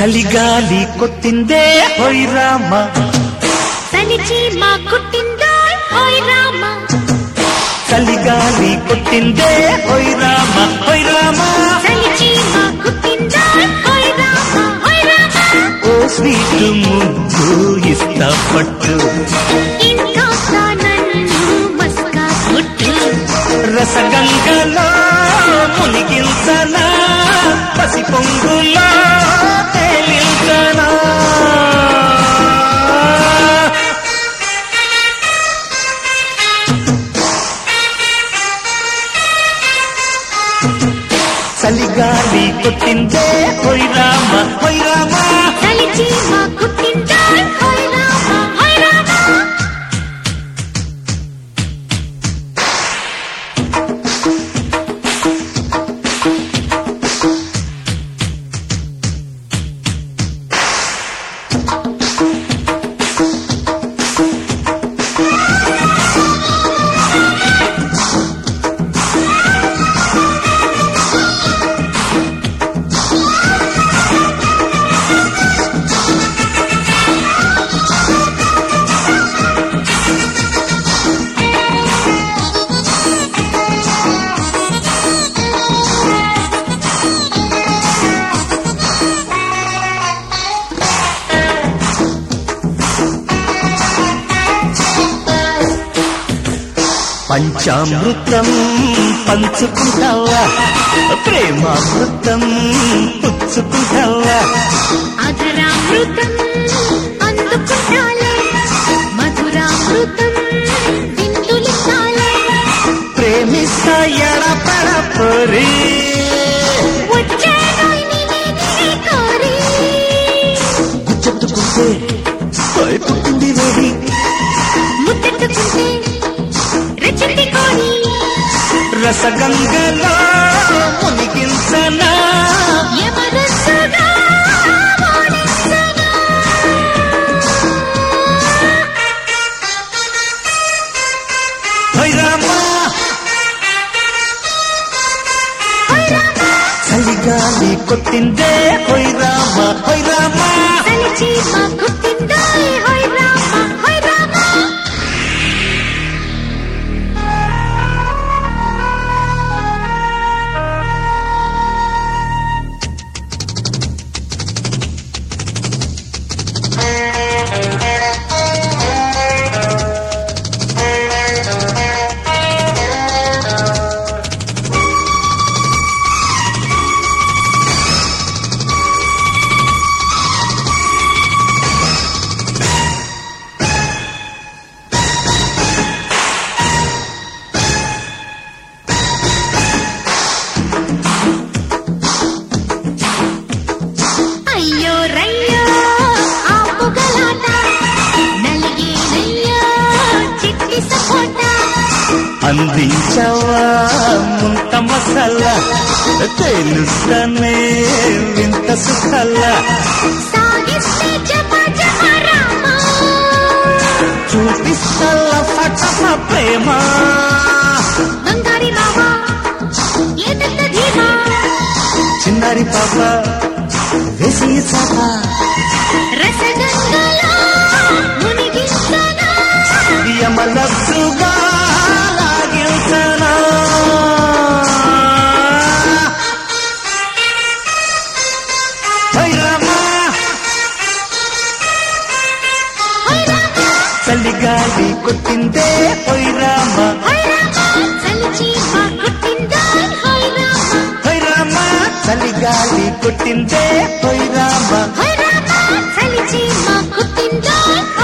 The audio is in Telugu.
చలిగాలి కొట్టిందే హోయ్ రామ తలిచి మా కుట్టిందో హోయ్ రామ చలిగాలి కొట్టిందే హోయ్ రామ హోయ్ రామ తలిచి మా కుట్టిందో హోయ్ రామ హోయ్ రామ ఓ స్వీట్ ముద్దు ఇష్టపట్టు ఇంకాస్త నన్ను మస్కా కుట్టు రసగంగలో మునిగించనా పసి పొంగులో తేలించనా చలిగాలి కొట్టిందే హోయ్ రామ హోయ్ రామ తలిచి మా కుట్టిందో హోయ్ రామ హోయ్ రామ పంచామృతం పంచుకుంటావా ప్రేమామృతం పుచ్చుకుంటావా అధరామృతం అందుకుంటాలే మధురామృతం విందులిస్తాలే ప్రేమిస్తా ఎడపడ పొరి వచ్చేనోయ్ నినే నినే కోరి గుచ్చెత్తుకుంటే పుట్టింది వేడి ముద్దెట్టుకుంటే రెచ్చటి కోరి రసగంగలో మునిగించనా యమదస్సుగా ఓడించనా భైరామా చలిగాలి కొట్టిందే హొయ్ రామ హొయ్ రామ తలిచి మా కుట్టిందో హోయ్ రామ హోయ్ రామ అయ్యో రయ్యో ఆపుగలాట నలిగేనయ్యో చిట్టి సపోటా అందించవా ముంత మసాలా తెలుస్తనే వింత సుఖాలా సాగిస్తే జప జప రామ చూపిస్తల్ల ఫటఫ ప్రేమ బంగారి రామ ఏదెంత ధీమా చిన్నారి పాప వేసి సభ రసగంగలో మునిగించనా యమలస్సుగా లాగించనా భైరమా హోయ్ రామ చలిగాలి కొట్టిందే హొయ్ రామ హోయ్ రామ చలిచి మా కుట్టిందో హోయ్ రామ హొయ్ రామ చలిగాలి కొట్టిందే హొయ్ రామ హోయ్ రామ చలిచి మా కుట్టిందో